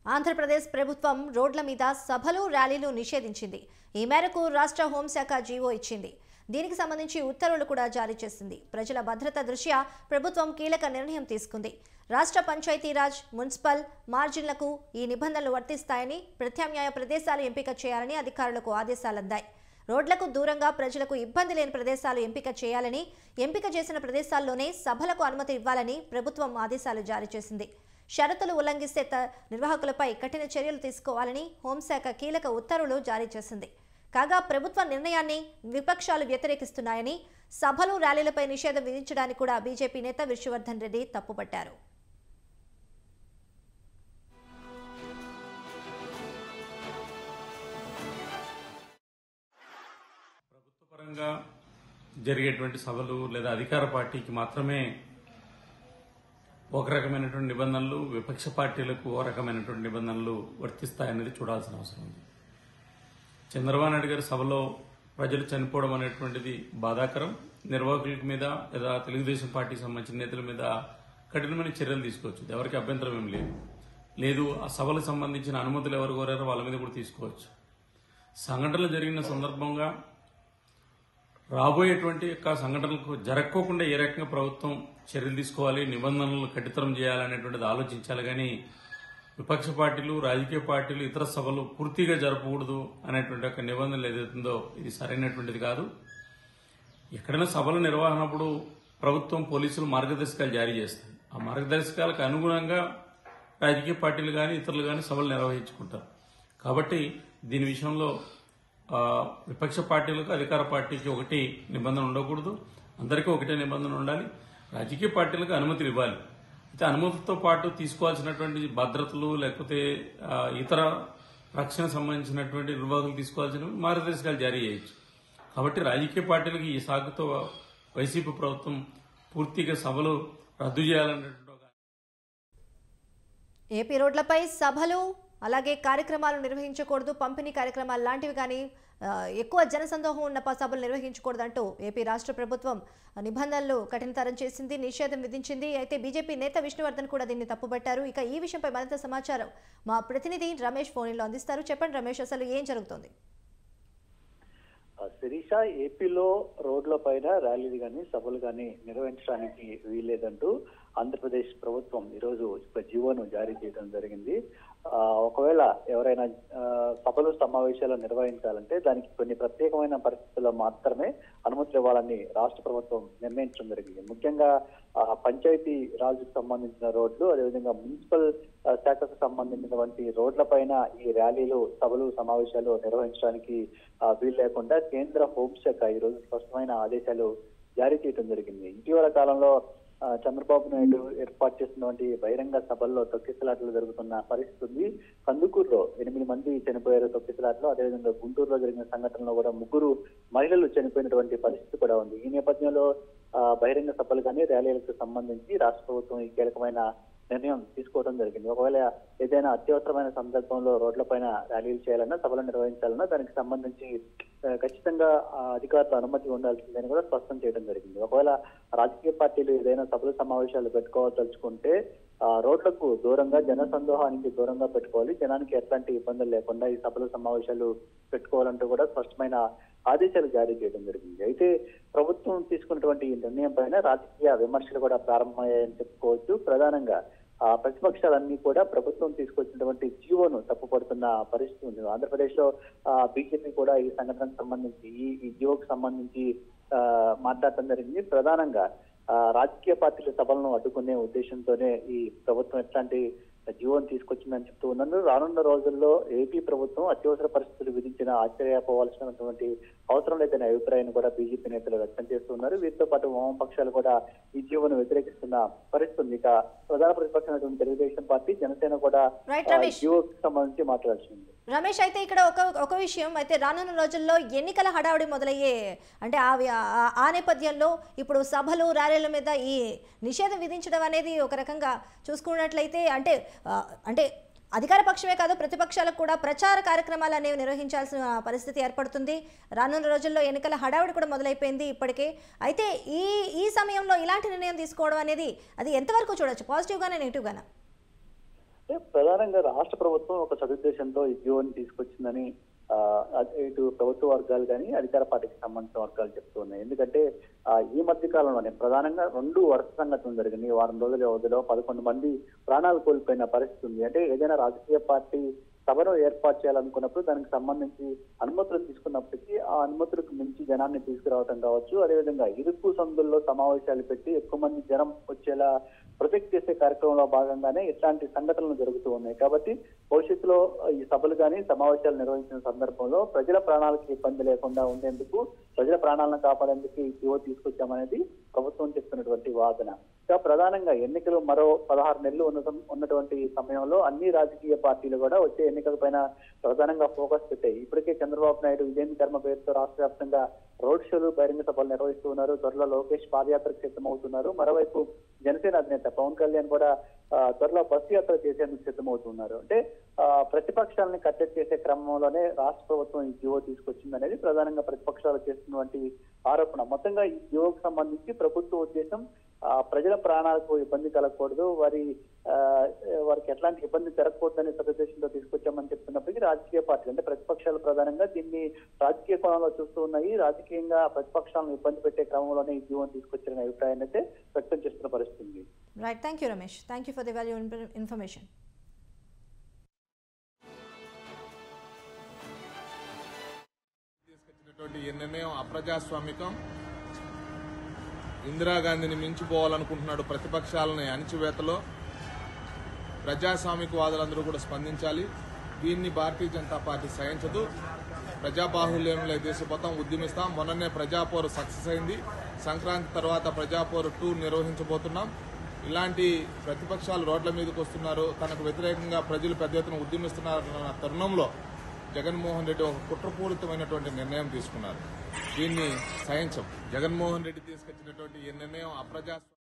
ఆంధ్రప్రదేశ్ ప్రభుత్వం రోడ్ల మీద సభలు ర్యాలీలు నిషేధించింది ఈ మేరకు రాష్ట్ర హోంశాఖ జీవో ఇచ్చింది దీనికి సంబంధించి ఉత్తర్వులు కూడా జారీ చేసింది ప్రజల భద్రత దృష్ట్యా ప్రభుత్వం కీలక నిర్ణయం తీసుకుంది రాష్ట్ర పంచాయతీరాజ్ మున్సిపల్ మార్జిన్లకు ఈ నిబంధనలు వర్తిస్తాయని ప్రత్యామ్నాయ ప్రదేశాలు ఎంపిక చేయాలని అధికారులకు ఆదేశాలందాయి రోడ్లకు దూరంగా ప్రజలకు ఇబ్బంది లేని ప్రదేశాలు ఎంపిక చేయాలని ఎంపిక చేసిన ప్రదేశాల్లోనే సభలకు అనుమతి ఇవ్వాలని ప్రభుత్వం ఆదేశాలు జారీ చేసింది షరతులు ఉల్లంఘిస్తే త- నిర్వాహకులపై కఠిన చర్యలు తీసుకోవాలని హోంశాఖ కీలక ఉత్తర్వులు జారీ చేసింది కాగా ప్రభుత్వ నిర్ణయాన్ని విపక్షాలు వ్యతిరేకిస్తున్నాయని సభలు ర్యాలీలపై నిషేధం విధించడానికి కూడా బీజేపీ నేత విష్ణువర్ధన్ రెడ్డి తప్పుపట్టారు ప్రభుత్వ పరంగా జరిగేటువంటి సభలు లేదా అధికార పార్టీకి మాత్రమే ఒక రకమైనటువంటి నిబంధనలు విపక్ష పార్టీలకు ఓ రకమైనటువంటి నిబంధనలు వర్తిస్తాయనేది చూడాల్సిన అవసరం ఉంది చంద్రబాబు నాయుడు గారి సభలో ప్రజలు చనిపోవడం అనేటువంటిది బాధాకరం నిర్వాహకుల మీద లేదా తెలుగుదేశం పార్టీకి సంబంధించిన నేతల మీద కఠినమైన చర్యలు తీసుకోవచ్చు ఎవరికి అభ్యంతరం ఏం లేదు లేదు ఆ సభలకు సంబంధించిన అనుమతులు ఎవరు కోరారో వాళ్ళ మీద కూడా తీసుకోవచ్చు సంఘటనలు జరిగిన సందర్భంగా రాబోయేటువంటి యొక్క సంఘటనలకు జరక్కోకుండా ఏ రకంగా ప్రభుత్వం చర్యలు తీసుకోవాలి నిబంధనలు కఠితరం చేయాలనేటువంటిది ఆలోచించాలి కానీ విపక్ష పార్టీలు రాజకీయ పార్టీలు ఇతర సభలు పూర్తిగా జరపకూడదు అనేటువంటి ఒక నిబంధనలు ఏదైతుందో ఇది సరైనటువంటిది కాదు ఎక్కడైనా సభల నిర్వహణప్పుడు ప్రభుత్వం పోలీసులు మార్గదర్శకాలు జారీ చేస్తుంది ఆ మార్గదర్శకాలకు అనుగుణంగా రాజకీయ పార్టీలు కానీ ఇతరులు కానీ సభలు నిర్వహించుకుంటారు కాబట్టి దీని విషయంలో ఆ, విపక్ష పార్టీలకు అధికార పార్టీకి ఒకటి నిబంధన ఉండకూడదు అందరికీ ఒకటే నిబంధన ఉండాలి రాజకీయ పార్టీలకు అనుమతులు ఇవ్వాలి అయితే అనుమతులతో పాటు తీసుకోవాల్సినటువంటి భద్రతలు లేకపోతే ఆ, ఇతర రక్షణ సంబంధించినటువంటి నిర్వాహకులు తీసుకోవాల్సిన మార్గదర్శకాలు జారీ చేయొచ్చు కాబట్టి రాజకీయ పార్టీలకు ఈ సాగుతో వైసీపీ ప్రభుత్వం పూర్తిగా సభలు రద్దు చేయాలన్నటువంటి ఒక ఏపీ రోడ్లపై సభలు అలాగే కార్యక్రమాలు నిర్వహించకూడదు పంపిణీ కార్యక్రమాలు లాంటివి కానీ ఆ, ఎక్కువ జనసందోహం ఉన్న ప- సభలు నిర్వహించకూడదంటూ ఏపీ రాష్ట్ర ప్రభుత్వం నిబంధనలు కఠినతరం చేసింది నిషేధం విధించింది అయితే బీజేపీ నేత విష్ణువర్ధన్ కూడా దీన్ని తప్పుపట్టారు ఇక ఈ విషయంపై మరింత సమాచారం మా ప్రతినిధి రమేష్ ఫోన్లో అందిస్తారు చెప్పండి రమేష్ అసలు ఏం జరుగుతోంది ఆ, శిరీష ఏపీలో రోడ్ల పైన ర్యాలీలు కానీ సభలు కానీ నిర్వహించడానికి వీల్లేదంటూ ఆంధ్రప్రదేశ్ ప్రభుత్వం ఈరోజు ఒక జీవోను జారీ చేయడం జరిగింది ఆ, ఒకవేళ ఎవరైనా ఆ, సభలు సమావేశాలు నిర్వహించాలంటే దానికి కొన్ని ప్రత్యేకమైన పరిస్థితుల్లో మాత్రమే అనుమతులు ఇవ్వాలని రాష్ట్ర ప్రభుత్వం నిర్ణయించడం జరిగింది ముఖ్యంగా ఆ, పంచాయతీ రాజుకు సంబంధించిన రోడ్లు అదేవిధంగా మున్సిపల్ ఆ, శాఖకు సంబంధించినటువంటి రోడ్ల పైన ఈ ర్యాలీలు సభలు సమావేశాలు నిర్వహించడానికి ఆ, వీలు లేకుండా కేంద్ర హోంశాఖ ఈ రోజు స్పష్టమైన ఆదేశాలు జారీ చేయడం జరిగింది ఇటీవల కాలంలో ఆ, చంద్రబాబు నాయుడు ఏర్పాటు చేసినటువంటి బహిరంగ సభల్లో తొక్కిసలాటలు జరుగుతున్న పరిస్థితి ఉంది కందుకూరులో ఎనిమిది మంది చనిపోయారు తొక్కిసలాటలో అదేవిధంగా గుంటూరులో జరిగిన సంఘటనలో కూడా ముగ్గురు మహిళలు చనిపోయినటువంటి పరిస్థితి కూడా ఉంది ఈ నేపథ్యంలో ఆ, బహిరంగ సభలు కానీ ర్యాలీలకు సంబంధించి రాష్ట్ర ప్రభుత్వం ఈ కీలకమైన నిర్ణయం తీసుకోవడం జరిగింది ఒకవేళ ఏదైనా అత్యవసరమైన సందర్భంలో రోడ్లపైన ర్యాలీలు చేయాలన్నా సభలు నిర్వహించాలన్నా దానికి సంబంధించి ఆ, ఖచ్చితంగా ఆ, అధికారుల అనుమతి ఉండాల్సిందని కూడా స్పష్టం చేయడం జరిగింది ఒకవేళ రాజకీయ పార్టీలు ఏదైనా సభలు సమావేశాలు పెట్టుకోవాలదలుచుకుంటే ఆ, రోడ్లకు దూరంగా జన సందోహానికి దూరంగా పెట్టుకోవాలి జనానికి ఎట్లాంటి ఇబ్బందులు లేకుండా ఈ సభలు సమావేశాలు పెట్టుకోవాలంటూ కూడా స్పష్టమైన ఆదేశాలు జారీ చేయడం జరిగింది అయితే ప్రభుత్వం తీసుకున్నటువంటి ఈ నిర్ణయం పైన రాజకీయ విమర్శలు కూడా ప్రారంభమయ్యాయని చెప్పుకోవచ్చు ప్రధానంగా ఆ ప్రతిపక్షాలన్నీ కూడా ప్రభుత్వం తీసుకొచ్చినటువంటి జీవోను తప్పుపడుతున్న పరిస్థితి ఉంది ఆంధ్రప్రదేశ్ లో బీజేపీ కూడా ఈ సంఘటనకు సంబంధించి ఈ ఈ జీవోకు సంబంధించి ఆ, మాట్లాడటం జరిగింది ప్రధానంగా ఆ, రాజకీయ పార్టీల సభలను అడ్డుకునే ఉద్దేశంతోనే ఈ ప్రభుత్వం ఎట్లాంటి జీవోను తీసుకొచ్చిందని చెప్తూ ఉన్నాను రానున్న రోజుల్లో ఏపీ ప్రభుత్వం అత్యవసర పరిస్థితులు విధించిన ఆశ్చర్యపోవాల్సినటువంటి అవసరం లేదనే అభిప్రాయాన్ని కూడా బీజేపీ నేతలు వ్యక్తం చేస్తున్నారు వీరితో పాటు వామపక్షాలు కూడా ఈ జీవోను వ్యతిరేకిస్తున్న పరిస్థితి ఉంది ఇక ప్రధాన ప్రతిపక్షమైనటువంటి తెలుగుదేశం పార్టీ జనసేన కూడా Right, ఆ, రమేష్. జీవోకి సంబంధించి మాట్లాడాల్సింది రమేష్ అయితే ఇక్కడ ఒక ఒక విషయం అయితే రానున్న రోజుల్లో ఎన్నికల హడావుడి మొదలయ్యే అంటే ఆ వి- ఆ- ఆ నేపథ్యంలో ఇప్పుడు సభలు ర్యాలీల మీద ఈ నిషేధం విధించడం అనేది ఒక రకంగా చూసుకున్నట్లయితే అంటే ఆ, అంటే అధికార పక్షమే కాదు ప్రతిపక్షాలకు కూడా ప్రచార కార్యక్రమాలు అనేవి నిర్వహించాల్సిన పరిస్థితి ఏర్పడుతుంది రానున్న రోజుల్లో ఎన్నికల హడావుడి కూడా మొదలైపోయింది ఇప్పటికే అయితే ఈ ఈ సమయంలో ఇలాంటి నిర్ణయం తీసుకోవడం అనేది అది ఎంతవరకు చూడొచ్చు పాజిటివ్గానే నెగిటివ్గానా అంటే ప్రధానంగా రాష్ట్ర ప్రభుత్వం ఒక సదుద్దేశంతో ఈ జీవోని తీసుకొచ్చిందని ఆ, అటు ఇటు ప్రభుత్వ వర్గాలు కానీ అధికార పార్టీకి సంబంధించిన వర్గాలు చెప్తూ ఉన్నాయి ఎందుకంటే ఆ, ఈ మధ్య కాలంలోనే ప్రధానంగా రెండు వరుస సంఘటనలు జరిగినాయి ఈ వారం రోజుల వ్యవధిలో పదకొండు మంది ప్రాణాలు కోల్పోయిన పరిస్థితి ఉంది అంటే ఏదైనా రాజకీయ పార్టీ సభను ఏర్పాటు చేయాలనుకున్నప్పుడు దానికి సంబంధించి అనుమతులు తీసుకున్నప్పటికీ ఆ అనుమతులకు మించి జనాన్ని తీసుకురావడం కావచ్చు అదేవిధంగా ఇరుకు సందుల్లో సమావేశాలు పెట్టి ఎక్కువ మంది జనం వచ్చేలా ప్రొటెక్ట్ చేసే కార్యక్రమంలో భాగంగానే ఇట్లాంటి సంఘటనలు జరుగుతూ ఉన్నాయి కాబట్టి భవిష్యత్తులో ఈ సభలు కానీ సమావేశాలు నిర్వహించిన సందర్భంలో ప్రజల ప్రాణాలకు ఇబ్బంది లేకుండా ఉండేందుకు ప్రజల ప్రాణాలను కాపాడేందుకు ఈ జీవో తీసుకొచ్చామనేది ప్రభుత్వం చెప్తున్నటువంటి వాదన ఇంకా ప్రధానంగా ఎన్నికలు మరో పదహారు నెలలు ఉన్న ఉన్నటువంటి సమయంలో అన్ని రాజకీయ పార్టీలు కూడా వచ్చే ఎన్నికల పైన ప్రధానంగా ఫోకస్ పెట్టాయి ఇప్పటికే చంద్రబాబు నాయుడు విజయం కర్మ పేరుతో రాష్ట్ర వ్యాప్తంగా రోడ్ షోలు బహిరంగ సభలు నిర్వహిస్తూ ఉన్నారు త్వరలో లోకేష్ పాదయాత్రకు సిద్ధమవుతున్నారు మరోవైపు జనసేన అధినేత పవన్ కళ్యాణ్ కూడా ఆ, త్వరలో బస్సు యాత్ర చేసేందుకు సిద్ధమవుతున్నారు అంటే ఆ, ప్రతిపక్షాలని కట్టడి చేసే క్రమంలోనే రాష్ట్ర ప్రభుత్వం ఈ జీవో తీసుకొచ్చిందనేది ప్రధానంగా ప్రతిపక్షాలు చేస్తున్నటువంటి ఆరోపణ మొత్తంగా ఈ జీవోకు సంబంధించి ప్రభుత్వ ఉద్దేశం ఆ, ప్రజల ప్రాణాలకు ఇబ్బంది కలగకూడదు వారి ఆ, వారికి ఎట్లాంటి ఇబ్బంది జరగకూడదని సదుద్దేశంతో తీసుకొచ్చామని చెప్తున్నప్పటికీ రాజకీయ పార్టీలు అంటే ప్రతిపక్షాలు ప్రధానంగా దీన్ని రాజకీయ కోణంలో చూస్తూ ఉన్నాయి రాజకీయంగా ప్రతిపక్షాలను ఇబ్బంది పెట్టే క్రమంలోనే ఈ జీవోని తీసుకొచ్చిన అభిప్రాయాన్ని అయితే వ్యక్తం చేస్తున్న పరిస్థితి ఉంది right thank you Ramesh thank you for the value information తీసుకొచ్చినటువంటి ఈ నిర్ణయం అప్రజాస్వామికం ఇందిరాగాంధీని మించిపోవాలనుకుంటున్నాడు ప్రతిపక్షాలని అణిచివేతలో ప్రజాస్వామికవాదులందరూ కూడా స్పందించాలి దీన్ని భారతీయ జనతా పార్టీ సహించదు ప్రజాబాహుల్యంలో దేశపోతాం ఉద్యమిస్తాం మొన్ననే ప్రజాపోరు సక్సెస్ అయింది సంక్రాంతి తర్వాత ప్రజాపోరు టూ నిర్వహించబోతున్నాం ఇలాంటి ప్రతిపక్షాలు రోడ్ల మీదకి వస్తున్నారు తనకు వ్యతిరేకంగా ప్రజలు పెద్ద ఎత్తున ఉద్యమిస్తున్నారన్న తరుణంలో జగన్మోహన్ రెడ్డి ఒక కుట్రపూరితమైనటువంటి నిర్ణయం తీసుకున్నారు దీన్ని సహించం జగన్మోహన్ రెడ్డి తీసుకొచ్చినటువంటి ఈ నిర్ణయం అప్రజాస్వామ్య